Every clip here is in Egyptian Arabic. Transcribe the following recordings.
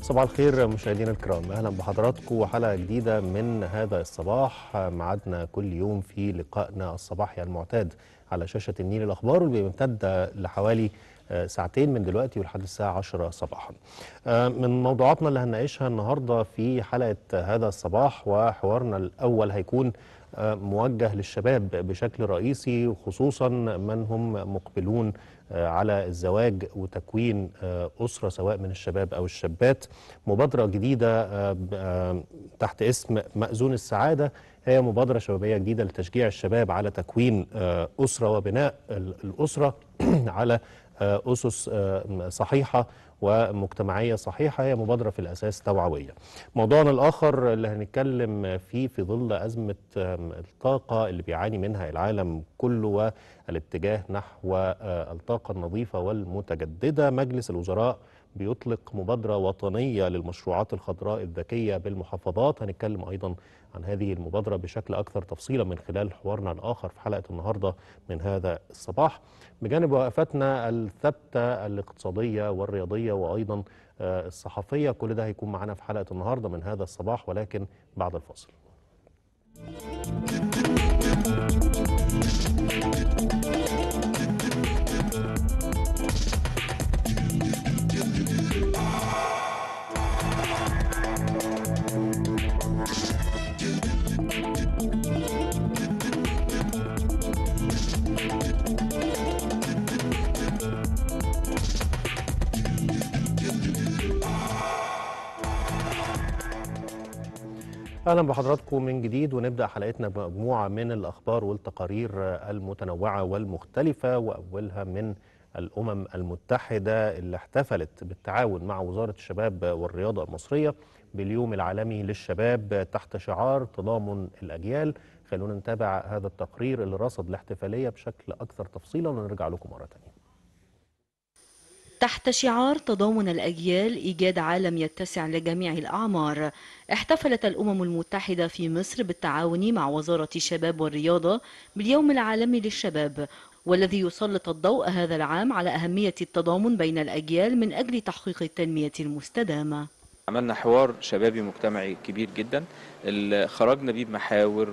صباح الخير مشاهدينا الكرام اهلا بحضراتكم وحلقه جديده من هذا الصباح معادنا كل يوم في لقائنا الصباحي المعتاد على شاشه النيل الاخبار واللي بيمتد لحوالي ساعتين من دلوقتي ولحد الساعه 10 صباحا. من موضوعاتنا اللي هنناقشها النهارده في حلقه هذا الصباح وحوارنا الاول هيكون موجه للشباب بشكل رئيسي وخصوصا من هم مقبلون على الزواج وتكوين أسرة سواء من الشباب أو الشابات مبادرة جديدة تحت اسم مأذون السعادة هي مبادرة شبابية جديدة لتشجيع الشباب على تكوين أسرة وبناء الأسرة على أسس صحيحة ومجتمعية صحيحة هي مبادرة في الأساس توعوية موضوعنا الآخر اللي هنتكلم فيه في ظل أزمة الطاقة اللي بيعاني منها العالم كله والاتجاه نحو الطاقة النظيفة والمتجددة مجلس الوزراء بيطلق مبادرة وطنية للمشروعات الخضراء الذكية بالمحافظات هنتكلم أيضا عن هذه المبادرة بشكل أكثر تفصيلا من خلال حوارنا الآخر في حلقة النهاردة من هذا الصباح بجانب وقفاتنا الثابتة الاقتصادية والرياضية وأيضا الصحفية كل ده هيكون معنا في حلقة النهاردة من هذا الصباح ولكن بعد الفاصل اهلا بحضراتكم من جديد ونبدا حلقتنا بمجموعه من الاخبار والتقارير المتنوعه والمختلفه واولها من الامم المتحده اللي احتفلت بالتعاون مع وزاره الشباب والرياضه المصريه باليوم العالمي للشباب تحت شعار تضامن الاجيال خلونا نتابع هذا التقرير اللي رصد الاحتفاليه بشكل اكثر تفصيلا ونرجع لكم مره ثانيه تحت شعار تضامن الأجيال إيجاد عالم يتسع لجميع الأعمار احتفلت الأمم المتحدة في مصر بالتعاون مع وزارة الشباب والرياضة باليوم العالمي للشباب والذي يسلط الضوء هذا العام على أهمية التضامن بين الأجيال من أجل تحقيق التنمية المستدامة عملنا حوار شبابي مجتمعي كبير جدا اللي خرجنا بيه بمحاور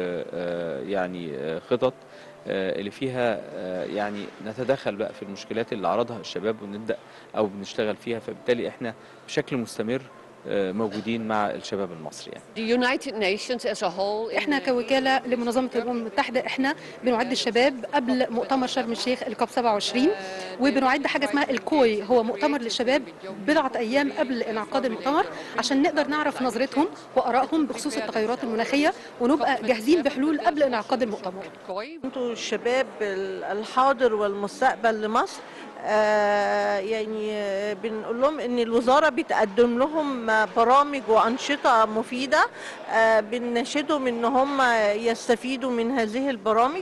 ويعني خطط اللي فيها يعني نتدخل بقى في المشكلات اللي عرضها الشباب ونبدا او بنشتغل فيها فبالتالي احنا بشكل مستمر موجودين مع الشباب المصري يعني. احنا كوكاله لمنظمه الامم المتحده احنا بنعد الشباب قبل مؤتمر شرم الشيخ الكاب 27 وبنعد حاجه اسمها الكوي هو مؤتمر للشباب بضعه ايام قبل انعقاد المؤتمر عشان نقدر نعرف نظرتهم وارائهم بخصوص التغيرات المناخيه ونبقى جاهزين بحلول قبل انعقاد المؤتمر. انتوا الشباب الحاضر والمستقبل لمصر آه يعني بنقول لهم ان الوزاره بتقدم لهم برامج وانشطه مفيده آه بنناشدهم ان هم يستفيدوا من هذه البرامج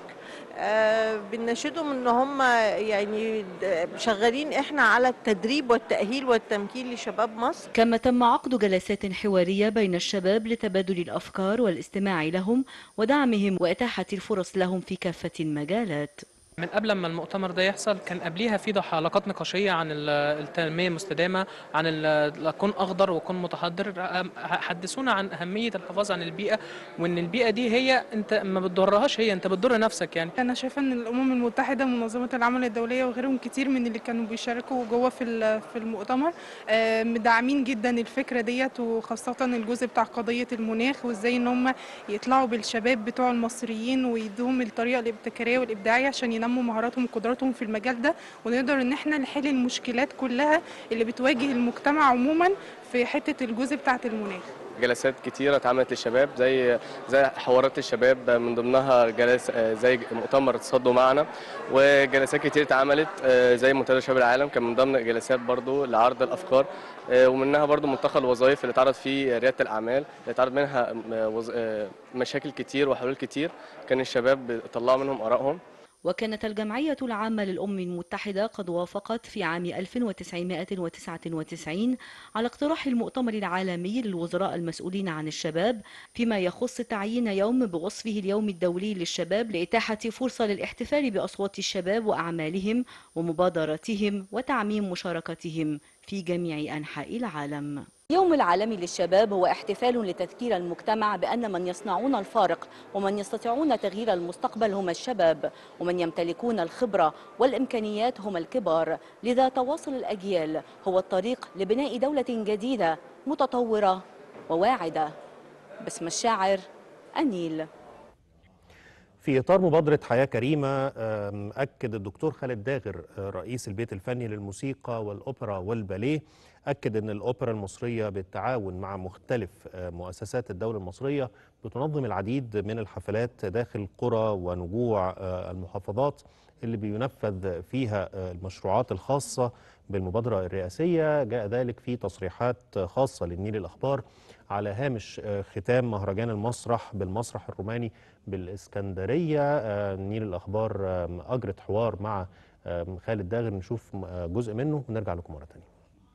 آه بنناشدهم ان هم يعني شغالين احنا على التدريب والتاهيل والتمكين لشباب مصر كما تم عقد جلسات حواريه بين الشباب لتبادل الافكار والاستماع لهم ودعمهم واتاحه الفرص لهم في كافه المجالات من قبل ما المؤتمر ده يحصل كان قبليها في حلقات نقاشيه عن التنميه المستدامه عن كون اخضر وكون متحضر حدثونا عن اهميه الحفاظ عن البيئه وان البيئه دي هي انت ما بتضرهاش هي انت بتضر نفسك يعني انا شايفه ان الامم المتحده منظمه العمل الدوليه وغيرهم كتير من اللي كانوا بيشاركوا جوه في في المؤتمر مدعمين جدا الفكره ديت وخاصه الجزء بتاع قضيه المناخ وازاي ان هم يطلعوا بالشباب بتوع المصريين ويدوهم الطريقه الابتكاريه والابداعيه عشان ينموا ينموا مهاراتهم وقدراتهم في المجال ده ونقدر ان احنا نحل المشكلات كلها اللي بتواجه المجتمع عموما في حته الجزء بتاعه المناخ جلسات كتيرة اتعملت للشباب زي زي حوارات الشباب من ضمنها جلس زي مؤتمر تصدوا معنا وجلسات كتير اتعملت زي منتدى شباب العالم كان من ضمن جلسات برضو لعرض الافكار ومنها برضو منتخب الوظائف اللي اتعرض فيه رياده الاعمال اللي اتعرض منها مشاكل كتير وحلول كتير كان الشباب طلعوا منهم ارائهم وكانت الجمعية العامة للأمم المتحدة قد وافقت في عام 1999 على اقتراح المؤتمر العالمي للوزراء المسؤولين عن الشباب فيما يخص تعيين يوم بوصفه اليوم الدولي للشباب لإتاحة فرصة للاحتفال بأصوات الشباب وأعمالهم ومبادراتهم وتعميم مشاركتهم في جميع أنحاء العالم يوم العالمي للشباب هو احتفال لتذكير المجتمع بأن من يصنعون الفارق ومن يستطيعون تغيير المستقبل هم الشباب ومن يمتلكون الخبرة والإمكانيات هم الكبار لذا تواصل الأجيال هو الطريق لبناء دولة جديدة متطورة وواعدة باسم الشاعر النيل في إطار مبادرة حياة كريمة أم، أكد الدكتور خالد داغر آه، رئيس البيت الفني للموسيقى والأوبرا والباليه أكد أن الأوبرا المصرية بالتعاون مع مختلف آه، مؤسسات الدولة المصرية بتنظم العديد من الحفلات داخل القرى ونجوع آه، المحافظات اللي بينفذ فيها آه، المشروعات الخاصة بالمبادرة الرئاسية جاء ذلك في تصريحات خاصة للنيل الأخبار على هامش آه، ختام مهرجان المسرح بالمسرح الروماني بالإسكندرية آه، نيل الأخبار آه، أجرت حوار مع آه، خالد داغر نشوف آه، جزء منه ونرجع لكم مرة تانية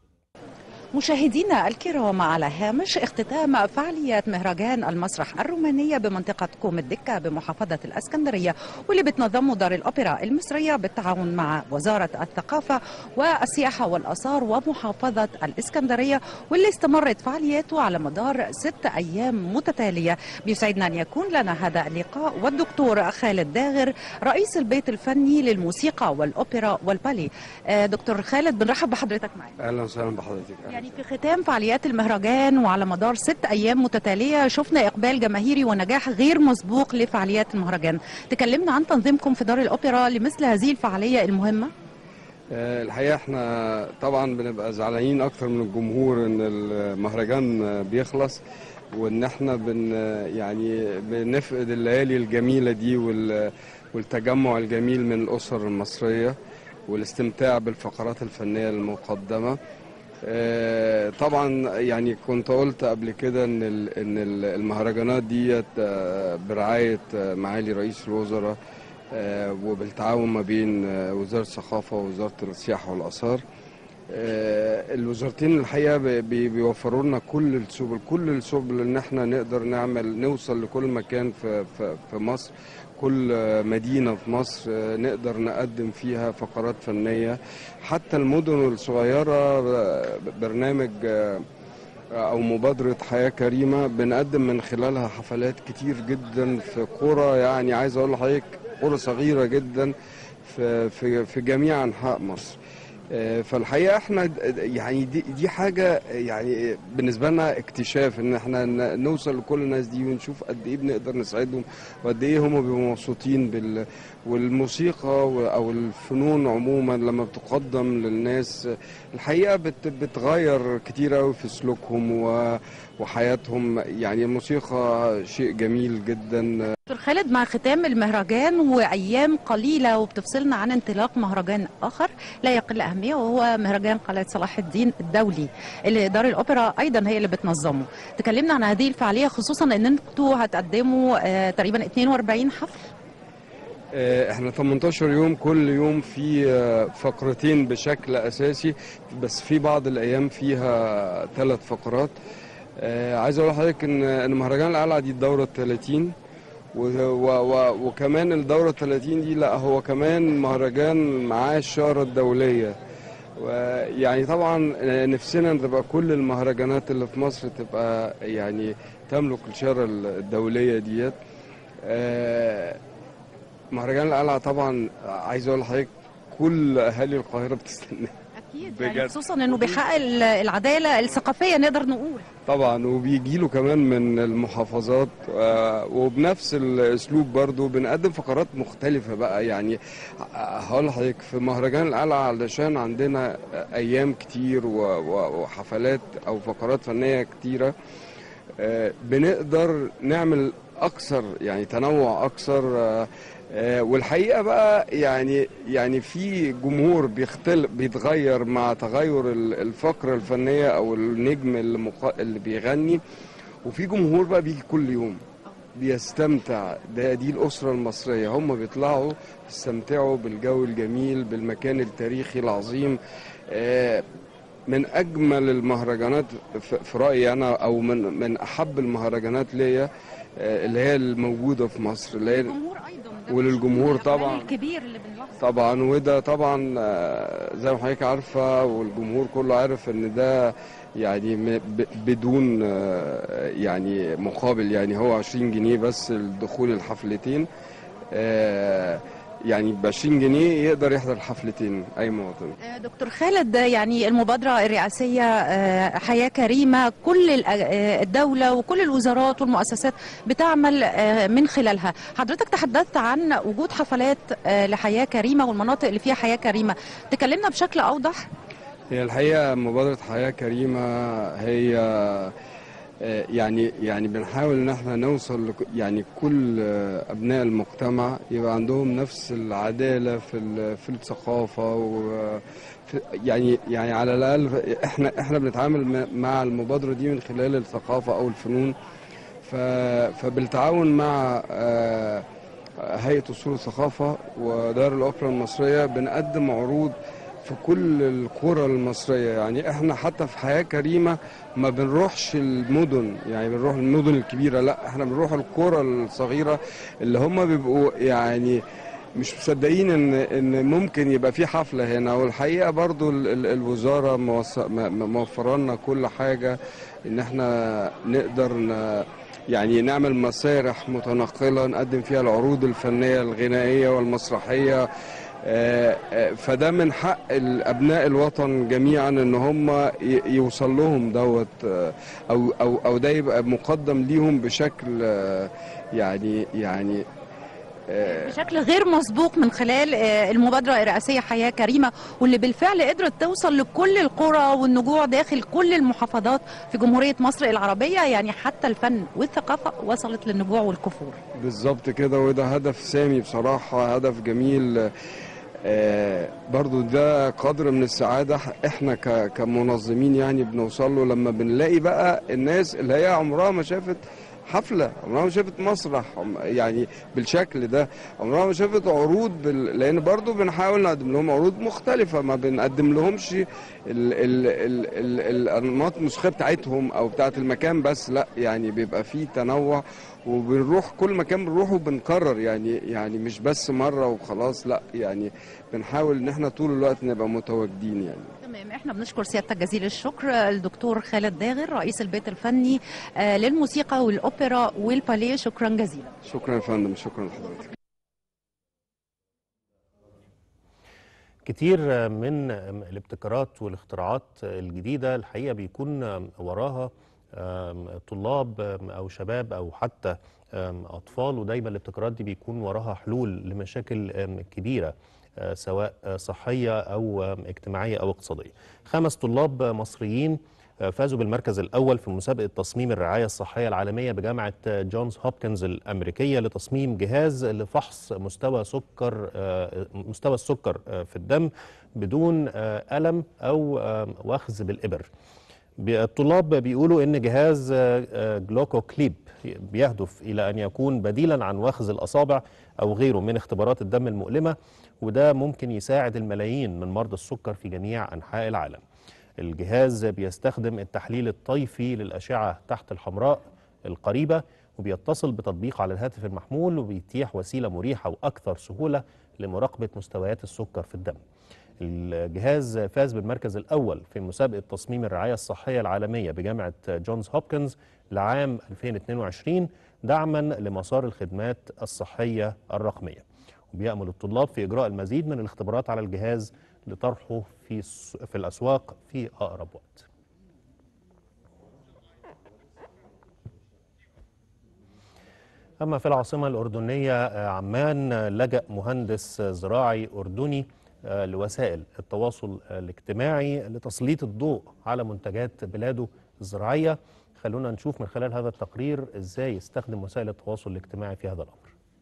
مشاهدينا الكرام على هامش اختتام فعاليات مهرجان المسرح الرومانية بمنطقة كوم الدكة بمحافظة الأسكندرية واللي بتنظمه دار الأوبرا المصرية بالتعاون مع وزارة الثقافة والسياحة والآثار ومحافظة الإسكندرية واللي استمرت فعالياته على مدار ست أيام متتالية بيسعدنا أن يكون لنا هذا اللقاء والدكتور خالد داغر رئيس البيت الفني للموسيقى والأوبرا والبالي آه، دكتور خالد بنرحب بحضرتك معنا اهلا وسهلا بحضرتك يعني في ختام فعاليات المهرجان وعلى مدار ست ايام متتاليه شفنا اقبال جماهيري ونجاح غير مسبوق لفعاليات المهرجان تكلمنا عن تنظيمكم في دار الاوبرا لمثل هذه الفعاليه المهمه آه، الحقيقه احنا طبعا بنبقى زعلانين اكتر من الجمهور ان المهرجان آه، بيخلص وان احنا بن يعني بنفقد الليالي الجميله دي وال- والتجمع الجميل من الاسر المصريه والاستمتاع بالفقرات الفنيه المقدمه آه، طبعا يعني كنت قلت قبل كده ان ال- ان ال- المهرجانات ديت آه، برعايه آه، معالي رئيس الوزراء آه، وبالتعاون ما بين آه، وزاره الثقافه ووزاره السياحه والاثار آه، الوزارتين الحقيقه بي- بي- بيوفروا لنا كل السبل كل السبل ان احنا نقدر نعمل نوصل لكل مكان في في في مصر كل آه، مدينه في مصر آه، نقدر نقدم فيها فقرات فنيه حتى المدن الصغيره آه، برنامج آه، او مبادره حياه كريمه بنقدم من خلالها حفلات كتير جدا في قرى يعني عايز اقول لحضرتك قرى صغيره جدا في في في جميع انحاء مصر آه، فالحقيقه احنا د- يعني دي دي حاجه يعني بالنسبه لنا اكتشاف ان احنا ن- نوصل لكل الناس دي ونشوف قد ايه بنقدر نساعدهم وقد ايه هم بيبقوا مبسوطين بال والموسيقى و- او الفنون عموما لما بتقدم للناس الحقيقه بت بتغير كتير قوي في سلوكهم و- وحياتهم يعني الموسيقى شيء جميل جدا دكتور خالد مع ختام المهرجان وايام قليله وبتفصلنا عن انطلاق مهرجان اخر لا يقل اهميه وهو مهرجان قلعه صلاح الدين الدولي اللي دار الاوبرا ايضا هي اللي بتنظمه تكلمنا عن هذه الفعاليه خصوصا ان انتوا هتقدموا آه، تقريبا 42 حفل آه، احنا 18 يوم كل يوم في آه، فقرتين بشكل اساسي بس في بعض الايام فيها ثلاث فقرات آه، عايز اقول لحضرتك ان ان مهرجان القلعه دي الدوره ال 30 و و و وكمان الدوره ال 30 دي لا هو كمان مهرجان معاه الشاره الدوليه ويعني طبعا نفسنا ان تبقى كل المهرجانات اللي في مصر تبقى يعني تملك الشاره الدوليه ديت آه، مهرجان القلعه طبعا عايز اقول لحضرتك كل اهالي القاهره بتستناه اكيد بجد. يعني خصوصا انه بيحقق ال- العداله الثقافيه نقدر نقول طبعا وبيجي له كمان من المحافظات آه، وبنفس الاسلوب برضو بنقدم فقرات مختلفه بقى يعني ه- هقول لحضرتك في مهرجان القلعه علشان عندنا ايام كتير و- و- وحفلات او فقرات فنيه كتيره آه، بنقدر نعمل اكثر يعني تنوع اكثر آه، آه، والحقيقه بقى يعني يعني في جمهور بيختلف بيتغير مع تغير ال- الفقره الفنيه او النجم اللي, مق... اللي بيغني وفي جمهور بقى بيجي كل يوم بيستمتع ده دي الاسره المصريه هم بيطلعوا يستمتعوا بالجو الجميل بالمكان التاريخي العظيم آه، من اجمل المهرجانات في في رايي انا او من من احب المهرجانات ليا آه، اللي هي الموجوده في مصر اللي هي الجمهور ايضا ده وللجمهور من الأفعال طبعاً. الكبير اللي بنلاحظه طبعا وده طبعا آه، زي ما حضرتك عارفه والجمهور كله عارف ان ده يعني م- ب- بدون آه، يعني مقابل يعني هو 20 جنيه بس لدخول الحفلتين آه، يعني ب 20 جنيه يقدر يحضر الحفلتين اي مواطن آه، دكتور خالد يعني المبادرة الرئاسية آه، حياة كريمة كل ال- آه، الدولة وكل الوزارات والمؤسسات بتعمل آه، من خلالها حضرتك تحدثت عن وجود حفلات آه، لحياة كريمة والمناطق اللي فيها حياة كريمة تكلمنا بشكل أوضح هي الحقيقة مبادرة حياة كريمة هي آه، يعني يعني بنحاول ان احنا نوصل لك- يعني كل آه، ابناء المجتمع يبقى عندهم نفس العدالة في ال- في الثقافة و في- يعني يعني على الاقل احنا احنا بنتعامل م- مع المبادرة دي من خلال الثقافة او الفنون ف- فبالتعاون مع آه، هيئة أصول الثقافة ودار الأوبرا المصرية بنقدم عروض في كل القرى المصرية يعني احنا حتى في حياة كريمة ما بنروحش المدن يعني بنروح المدن الكبيرة لا احنا بنروح القرى الصغيرة اللي هم بيبقوا يعني مش مصدقين ان ان ممكن يبقى في حفله هنا والحقيقه برضو ال- ال- الوزاره موص- م- م- موفره لنا كل حاجه ان احنا نقدر ن- يعني نعمل مسارح متنقله نقدم فيها العروض الفنيه الغنائيه والمسرحيه آه، آه، فده من حق ال- ابناء الوطن جميعا ان هم ي- يوصل لهم دوت آه، او او او ده يبقى مقدم ليهم بشكل آه، يعني يعني آه، بشكل غير مسبوق من خلال آه، المبادرة الرئاسية حياة كريمة واللي بالفعل قدرت توصل لكل القرى والنجوع داخل كل المحافظات في جمهورية مصر العربية يعني حتى الفن والثقافة وصلت للنجوع والكفور بالظبط كده وده هدف سامي بصراحة هدف جميل آه، برضو ده قدر من السعادة احنا ك- كمنظمين يعني بنوصل له لما بنلاقي بقى الناس اللي هي عمرها ما شافت حفلة عمرها ما شافت مسرح عم- يعني بالشكل ده عمرها ما شافت عروض بال... لأن برضو بنحاول نقدم لهم عروض مختلفة ما بنقدم لهمش ال... ال... ال... ال... الأنماط الموسيقية بتاعتهم أو بتاعت المكان بس لا يعني بيبقى فيه تنوع وبنروح كل مكان بنروحه بنكرر يعني يعني مش بس مرة وخلاص لا يعني بنحاول ان احنا طول الوقت نبقى متواجدين يعني تمام احنا بنشكر سيادتك جزيل الشكر الدكتور خالد داغر رئيس البيت الفني آه، للموسيقى والأوبرا والباليه شكرا جزيلا شكرا يا فندم شكرا لحضرتك كتير من الابتكارات والاختراعات الجديدة الحقيقة بيكون وراها طلاب أو شباب أو حتى أطفال ودايما الابتكارات دي بيكون وراها حلول لمشاكل كبيرة سواء صحية أو اجتماعية أو اقتصادية خمس طلاب مصريين فازوا بالمركز الأول في مسابقة تصميم الرعاية الصحية العالمية بجامعة جونز هوبكنز الأمريكية لتصميم جهاز لفحص مستوى سكر مستوى السكر في الدم بدون ألم أو وخز بالإبر الطلاب بيقولوا ان جهاز جلوكو كليب بيهدف الى ان يكون بديلا عن وخز الاصابع او غيره من اختبارات الدم المؤلمه وده ممكن يساعد الملايين من مرضى السكر في جميع انحاء العالم. الجهاز بيستخدم التحليل الطيفي للاشعه تحت الحمراء القريبه وبيتصل بتطبيق على الهاتف المحمول وبيتيح وسيله مريحه واكثر سهوله لمراقبه مستويات السكر في الدم. الجهاز فاز بالمركز الأول في مسابقة تصميم الرعاية الصحية العالمية بجامعة جونز هوبكنز لعام 2022 دعما لمسار الخدمات الصحية الرقمية وبيأمل الطلاب في إجراء المزيد من الاختبارات على الجهاز لطرحه في في الأسواق في أقرب وقت أما في العاصمة الأردنية عمان لجأ مهندس زراعي أردني لوسائل التواصل الاجتماعي لتسليط الضوء على منتجات بلاده الزراعية خلونا نشوف من خلال هذا التقرير ازاي يستخدم وسائل التواصل الاجتماعي في هذا الأمر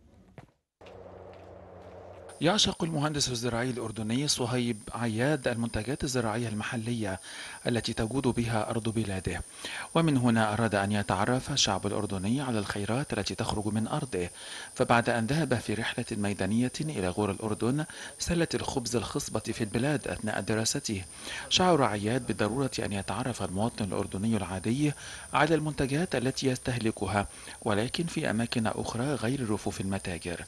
يعشق المهندس الزراعي الأردني صهيب عياد المنتجات الزراعية المحلية التي تجود بها أرض بلاده ومن هنا أراد أن يتعرف الشعب الأردني على الخيرات التي تخرج من أرضه فبعد أن ذهب في رحلة ميدانية إلى غور الأردن سلة الخبز الخصبة في البلاد أثناء دراسته شعر عياد بضرورة أن يتعرف المواطن الأردني العادي على المنتجات التي يستهلكها ولكن في أماكن أخرى غير رفوف المتاجر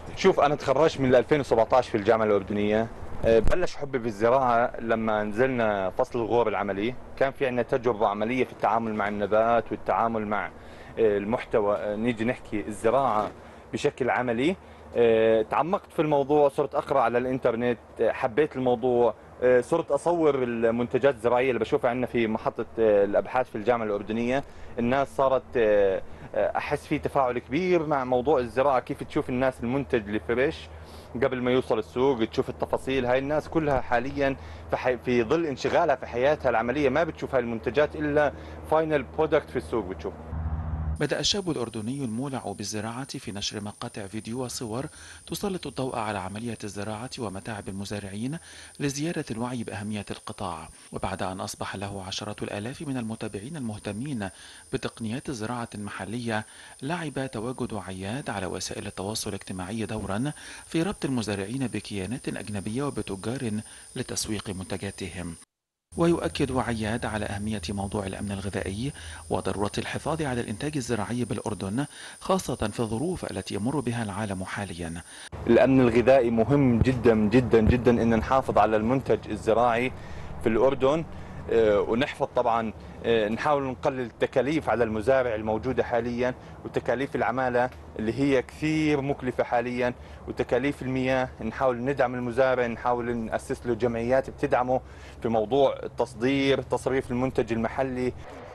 شوف انا تخرجت من 2017 في الجامعه الاردنيه أه، بلش حبي بالزراعه لما نزلنا فصل الغور العملي كان في عندنا تجربه عمليه في التعامل مع النبات والتعامل مع أه، المحتوى أه، نيجي نحكي الزراعه بشكل عملي أه، تعمقت في الموضوع صرت اقرا على الانترنت أه، حبيت الموضوع أه، صرت اصور المنتجات الزراعيه اللي بشوفها عندنا في محطه أه، الابحاث في الجامعه الاردنيه الناس صارت أه، أه، احس في تفاعل كبير مع موضوع الزراعه كيف تشوف الناس المنتج الفريش قبل ما يوصل السوق تشوف التفاصيل هاي الناس كلها حاليا في, حي... في ظل انشغالها في حياتها العمليه ما بتشوف هاي المنتجات الا فاينل برودكت في السوق بتشوف بدأ الشاب الأردني المولع بالزراعة في نشر مقاطع فيديو وصور تسلط الضوء على عملية الزراعة ومتاعب المزارعين لزيادة الوعي بأهمية القطاع وبعد أن أصبح له عشرات الآلاف من المتابعين المهتمين بتقنيات الزراعة المحلية لعب تواجد عياد على وسائل التواصل الاجتماعي دورا في ربط المزارعين بكيانات أجنبية وبتجار لتسويق منتجاتهم ويؤكد عياد على أهمية موضوع الأمن الغذائي وضرورة الحفاظ على الإنتاج الزراعي بالأردن خاصة في الظروف التي يمر بها العالم حاليا الامن الغذائي مهم جدا جدا جدا ان نحافظ على المنتج الزراعي في الاردن آه، ونحفظ طبعا آه، نحاول نقلل التكاليف على المزارع الموجوده حاليا وتكاليف العماله اللي هي كثير مكلفه حاليا وتكاليف المياه نحاول ندعم المزارع نحاول ناسس له جمعيات بتدعمه في موضوع التصدير تصريف المنتج المحلي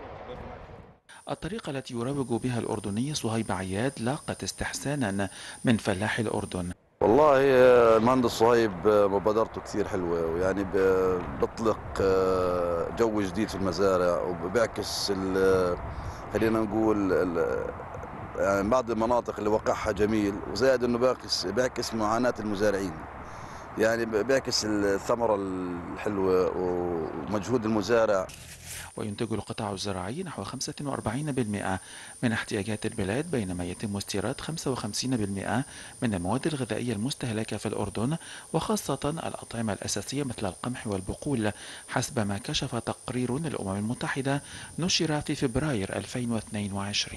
الطريقة التي يروج بها الأردني صهيب عياد لاقت استحسانا من فلاحي الأردن والله آه، المهندس صهيب آه، مبادرته كثير حلوة ويعني ب- بيطلق آه، جو جديد في المزارع وبيعكس ال- خلينا نقول ال- يعني بعض المناطق اللي وقعها جميل وزائد انه بيعكس بيعكس معاناة المزارعين يعني بيعكس الثمرة الحلوة ومجهود المزارع وينتج القطاع الزراعي نحو 45% من احتياجات البلاد بينما يتم استيراد 55% من المواد الغذائية المستهلكة في الأردن وخاصة الأطعمة الأساسية مثل القمح والبقول حسب ما كشف تقرير للأمم المتحدة نشر في فبراير 2022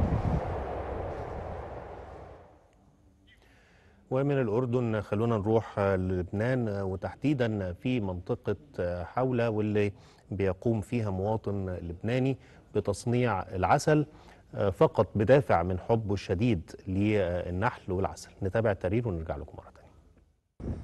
ومن الأردن خلونا نروح للبنان وتحديدا في منطقة حولة واللي بيقوم فيها مواطن لبناني بتصنيع العسل فقط بدافع من حبه الشديد للنحل والعسل نتابع التقرير ونرجع لكم مرة تانية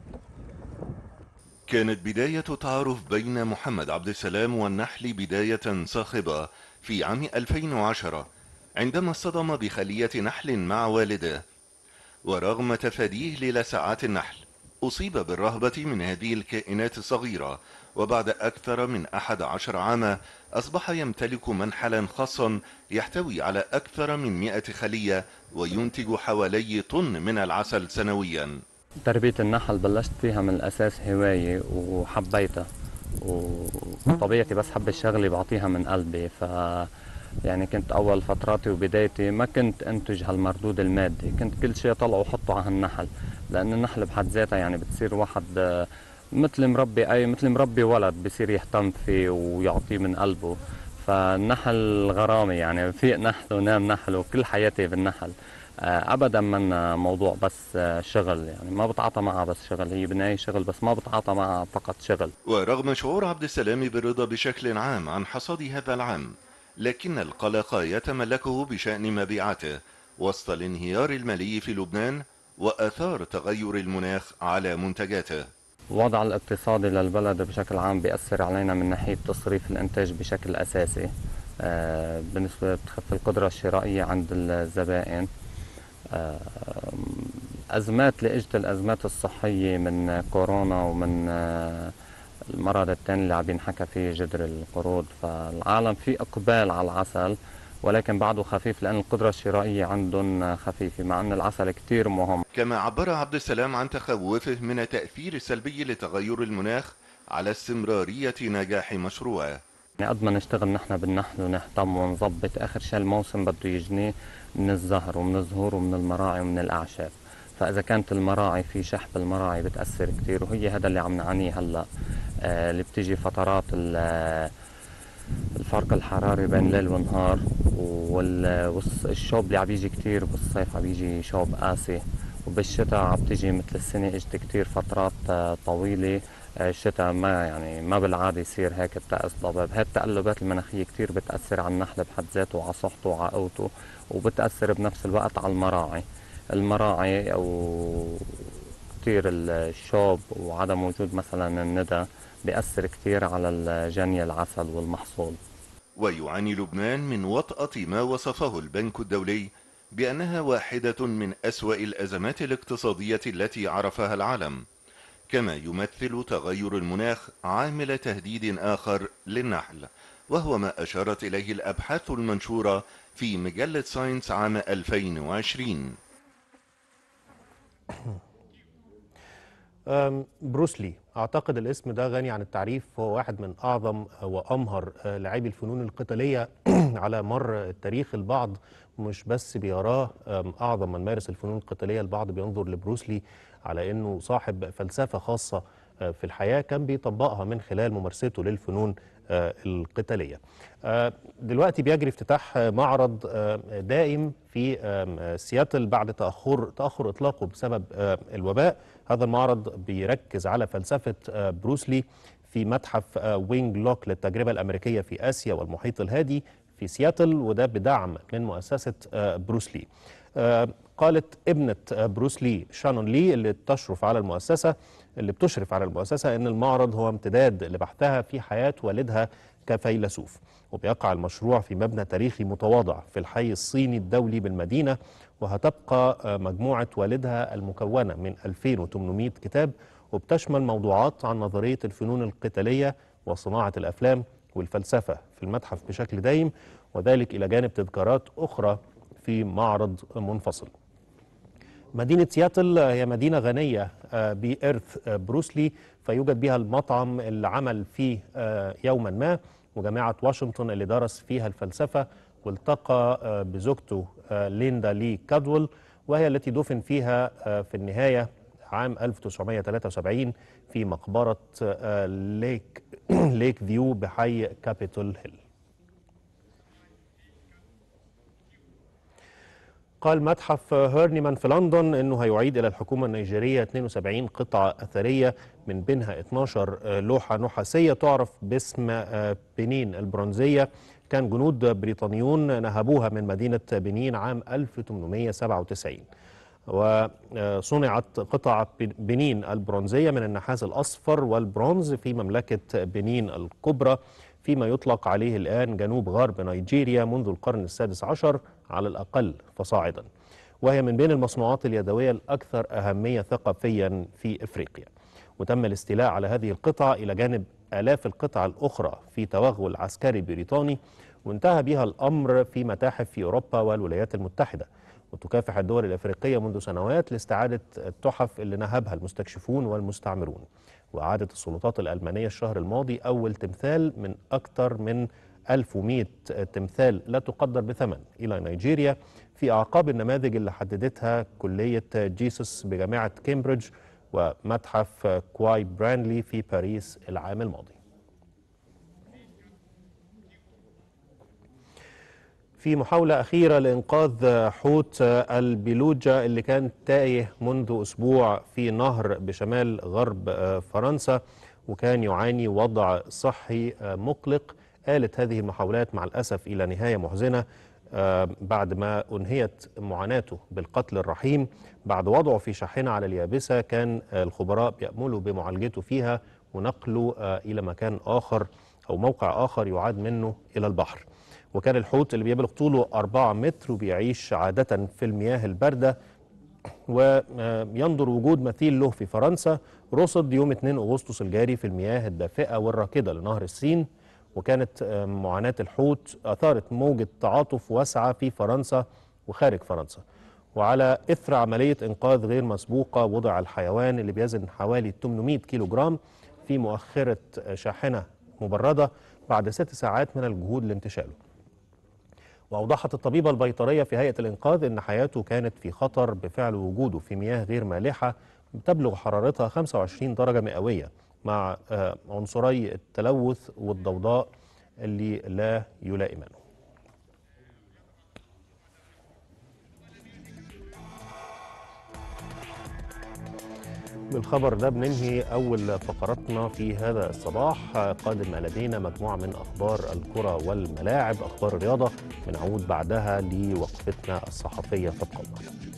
كانت بداية تعارف بين محمد عبد السلام والنحل بداية صاخبة في عام 2010 عندما اصطدم بخلية نحل مع والده ورغم تفاديه للسعات النحل أصيب بالرهبة من هذه الكائنات الصغيرة وبعد أكثر من أحد عشر عاما أصبح يمتلك منحلا خاصا يحتوي على أكثر من مئة خلية وينتج حوالي طن من العسل سنويا تربية النحل بلشت فيها من الأساس هواية وحبيتها وطبيعتي بس حب الشغلة بعطيها من قلبي ف يعني كنت أول فتراتي وبدايتي ما كنت أنتج هالمردود المادي كنت كل شيء طلعه وحطه على هالنحل لأن النحل بحد ذاتها يعني بتصير واحد آه، مثل مربي أي مثل مربي ولد بصير يهتم فيه ويعطيه من قلبه فالنحل غرامي يعني فيق نحل ونام نحل وكل حياتي بالنحل آه، ابدا من موضوع بس آه، شغل يعني ما بتعاطى معها بس شغل هي بالنهايه شغل بس ما بتعاطى معها فقط شغل ورغم شعور عبد السلام بالرضا بشكل عام عن حصاد هذا العام لكن القلق يتملكه بشأن مبيعاته وسط الانهيار المالي في لبنان وآثار تغير المناخ على منتجاته الوضع الاقتصادي للبلد بشكل عام بيأثر علينا من ناحية تصريف الإنتاج بشكل أساسي آه، بالنسبة بتخف القدرة الشرائية عند الزبائن آه، أزمات لإجت الأزمات الصحية من كورونا ومن آه، المرض الثاني اللي عم ينحكى فيه جدر القرود فالعالم في إقبال على العسل ولكن بعده خفيف لأن القدرة الشرائية عندهم خفيفة مع أن العسل كتير مهم كما عبر عبد السلام عن تخوفه من التأثير السلبي لتغير المناخ على استمرارية نجاح مشروعه يعني قد ما نشتغل نحن بالنحل ونهتم ونظبط اخر شيء الموسم بده يجني من الزهر ومن الزهور ومن المراعي ومن الاعشاب فاذا كانت المراعي في شح بالمراعي بتاثر كثير وهي هذا اللي عم نعانيه هلا آه اللي بتيجي فترات ال- آه، الفرق الحراري بين ليل ونهار والشوب اللي عم يجي كثير بالصيف عم يجي شوب قاسي وبالشتاء عم تيجي مثل السنة اجت كتير فترات آه، طويلة آه، الشتاء ما يعني ما بالعادة يصير هيك الطقس ضباب هاي التقلبات المناخية كتير بتأثر على النحل بحد ذاته وعلى صحته وعلى قوته وبتأثر بنفس الوقت على المراعي المراعي أو كتير الشوب وعدم وجود مثلا الندى بيأثر كتير على الجني العسل والمحصول ويعاني لبنان من وطأة ما وصفه البنك الدولي بأنها واحدة من أسوأ الأزمات الاقتصادية التي عرفها العالم كما يمثل تغير المناخ عامل تهديد آخر للنحل وهو ما أشارت إليه الأبحاث المنشورة في مجلة ساينس عام 2020 أم، بروسلي اعتقد الاسم ده غني عن التعريف هو واحد من اعظم وامهر آه، لاعبي الفنون القتاليه على مر التاريخ البعض مش بس بيراه أم، اعظم من مارس الفنون القتاليه البعض بينظر لبروسلي على انه صاحب فلسفه خاصه آه، في الحياه كان بيطبقها من خلال ممارسته للفنون آه، القتاليه. آه، دلوقتي بيجري افتتاح آه، معرض آه، دائم في آم، آه، سياتل بعد تاخر تاخر اطلاقه بسبب آه، الوباء. هذا المعرض بيركز على فلسفه آه، بروسلي في متحف آه، وينج لوك للتجربه الامريكيه في اسيا والمحيط الهادي في سياتل وده بدعم من مؤسسه آه، بروسلي. آه، قالت ابنة آه، بروسلي شانون لي اللي تشرف على المؤسسة اللي بتشرف على المؤسسة أن المعرض هو امتداد لبحثها في حياة والدها كفيلسوف وبيقع المشروع في مبنى تاريخي متواضع في الحي الصيني الدولي بالمدينة وهتبقى آه، مجموعة والدها المكونة من 2800 كتاب وبتشمل موضوعات عن نظرية الفنون القتالية وصناعة الأفلام والفلسفة في المتحف بشكل دايم وذلك إلى جانب تذكارات أخرى في معرض منفصل مدينة سياتل هي مدينة غنية آه، بإرث آه، بروسلي فيوجد بها المطعم اللي عمل فيه آه، يوما ما وجامعة واشنطن اللي درس فيها الفلسفة والتقى آه، بزوجته آه، ليندا لي كادول وهي التي دفن فيها آه، في النهاية عام 1973 في مقبرة آه، ليك ليك فيو بحي كابيتول هيل قال متحف هيرنيمان في لندن انه هيعيد الى الحكومه النيجيريه 72 قطعه اثريه من بينها 12 لوحه نحاسيه تعرف باسم آه، بنين البرونزيه كان جنود بريطانيون نهبوها من مدينه بنين عام 1897 وصنعت قطع بنين البرونزيه من النحاس الاصفر والبرونز في مملكه بنين الكبرى فيما يطلق عليه الآن جنوب غرب نيجيريا منذ القرن السادس عشر على الأقل فصاعدا وهي من بين المصنوعات اليدوية الأكثر أهمية ثقافيا في إفريقيا وتم الاستيلاء على هذه القطع إلى جانب آلاف القطع الأخرى في توغل عسكري بريطاني وانتهى بها الأمر في متاحف في أوروبا والولايات المتحدة وتكافح الدول الأفريقية منذ سنوات لاستعادة التحف اللي نهبها المستكشفون والمستعمرون وأعادت السلطات الألمانية الشهر الماضي أول تمثال من أكثر من 1100 تمثال لا تقدر بثمن إلى نيجيريا في أعقاب النماذج اللي حددتها كلية جيسوس بجامعة كامبريدج ومتحف كواي برانلي في باريس العام الماضي في محاولة أخيرة لإنقاذ حوت البيلوجا اللي كان تايه منذ أسبوع في نهر بشمال غرب فرنسا وكان يعاني وضع صحي مقلق آلت هذه المحاولات مع الأسف إلى نهاية محزنة بعد ما أنهيت معاناته بالقتل الرحيم بعد وضعه في شاحنة على اليابسة كان الخبراء بيأملوا بمعالجته فيها ونقله إلى مكان آخر أو موقع آخر يعاد منه إلى البحر وكان الحوت اللي بيبلغ طوله 4 متر وبيعيش عادة في المياه الباردة وينظر وجود مثيل له في فرنسا رصد يوم 2 أغسطس الجاري في المياه الدافئة والراكدة لنهر السين وكانت معاناة الحوت أثارت موجة تعاطف واسعة في فرنسا وخارج فرنسا وعلى إثر عملية إنقاذ غير مسبوقة وضع الحيوان اللي بيزن حوالي 800 كيلو جرام في مؤخرة شاحنة مبردة بعد ست ساعات من الجهود لانتشاله وأوضحت الطبيبة البيطرية في هيئة الإنقاذ أن حياته كانت في خطر بفعل وجوده في مياه غير مالحة تبلغ حرارتها 25 درجة مئوية مع عنصري التلوث والضوضاء اللي لا يلائمانه بالخبر ده بننهي أول فقراتنا في هذا الصباح قادم ما لدينا مجموعة من أخبار الكرة والملاعب أخبار الرياضة بنعود بعدها لوقفتنا الصحفية فابقوا معنا